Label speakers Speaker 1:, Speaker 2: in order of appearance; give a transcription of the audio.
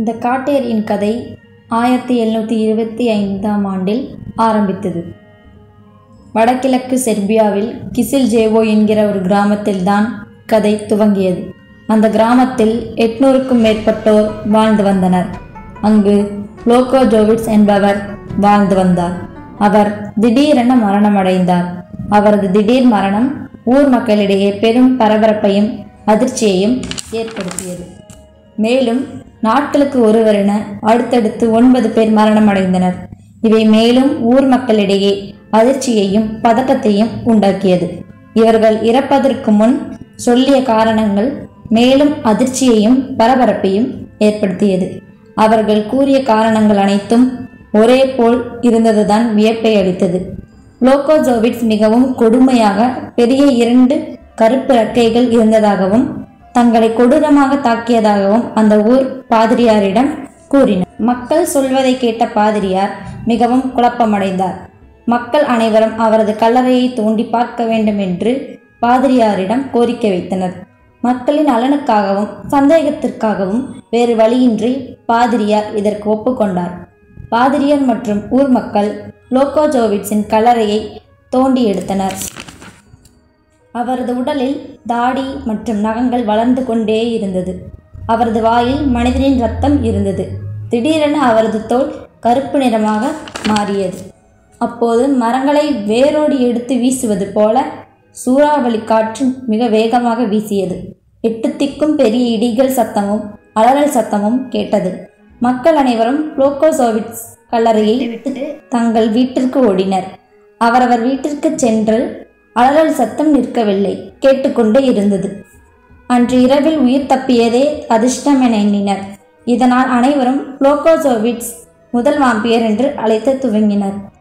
Speaker 1: இந்த காட்டேரியின் கதை ஆயிரத்தி எழுநூற்றி இருபத்தி ஐந்தாம் ஆண்டில் ஆரம்பித்தது வடகிழக்கு செர்பியாவில் கிசில்ஜேவோ என்கிற ஒரு கிராமத்தில்தான் கதை துவங்கியது அந்த கிராமத்தில் எட்நூறுக்கும் மேற்பட்டோர் வாழ்ந்து வந்தனர் அங்கு லோகோ ஜோவிட்ஸ் என்பவர் வாழ்ந்து வந்தார் அவர் திடீரென மரணமடைந்தார் அவரது திடீர் மரணம் ஊர் மக்களிடையே பெரும் பரபரப்பையும் அதிர்ச்சியையும் ஏற்படுத்தியது மேலும் நாட்களுக்கு ஒருவரென அடுத்தடுத்து ஒன்பது பேர் மரணமடைந்தனர் இவை மேலும் ஊர் மக்களிடையே அதிர்ச்சியையும் பதட்டத்தையும் உண்டாக்கியது இவர்கள் இறப்பதற்கு முன் சொல்லிய காரணங்கள் மேலும் அதிர்ச்சியையும் பரபரப்பையும் ஏற்படுத்தியது அவர்கள் கூறிய காரணங்கள் அனைத்தும் ஒரே போல் இருந்ததுதான் வியப்பை அளித்தது லோகோஜோவிட்ஸ் மிகவும் கொடுமையாக பெரிய இரண்டு கருப்பு ரெக்கைகள் இருந்ததாகவும் தங்களை கொடூரமாக தாக்கியதாகவும் அந்த ஊர் பாதிரியாரிடம் கூறினார் மக்கள் சொல்வதை கேட்ட பாதிரியார் மிகவும் குழப்பமடைந்தார் மக்கள் அனைவரும் அவரது கல்லறையை தோண்டி பார்க்க வேண்டும் என்று பாதிரியாரிடம் கோரிக்கை வைத்தனர் மக்களின் நலனுக்காகவும் சந்தேகத்திற்காகவும் வேறு வழியின்றி பாதிரியார் இதற்கு ஒப்புக்கொண்டார் பாதிரியார் மற்றும் ஊர் மக்கள் லோகோஜோவிட்ஸின் கல்லறையை தோண்டி எடுத்தனர் அவரது உடலில் தாடி மற்றும் நகங்கள் வளர்ந்து கொண்டே இருந்தது அவரது வாயில் மனிதனின் ரத்தம் இருந்தது திடீரென அவரது தோல் கருப்பு நிறமாக மாறியது அப்போது மரங்களை வேரோடு எடுத்து வீசுவது போல சூறாவளி காற்று மிக வேகமாக வீசியது எட்டு திக்கும் பெரிய இடிகள் சத்தமும் அலறல் சத்தமும் கேட்டது மக்கள் அனைவரும் புளோகோசோவிட்ஸ் கல்லறையை விட்டு தங்கள் வீட்டிற்கு ஓடினர் அவரவர் வீட்டிற்கு சென்று அலறல் சத்தம் நிற்கவில்லை கேட்டுக்கொண்டே இருந்தது அன்று இரவில் உயிர் தப்பியதே அதிர்ஷ்டம் என எண்ணினர் இதனால் அனைவரும் புளோகோசோவிட்ஸ் முதல் வாம்பியர் என்று அழைத்து துவங்கினர்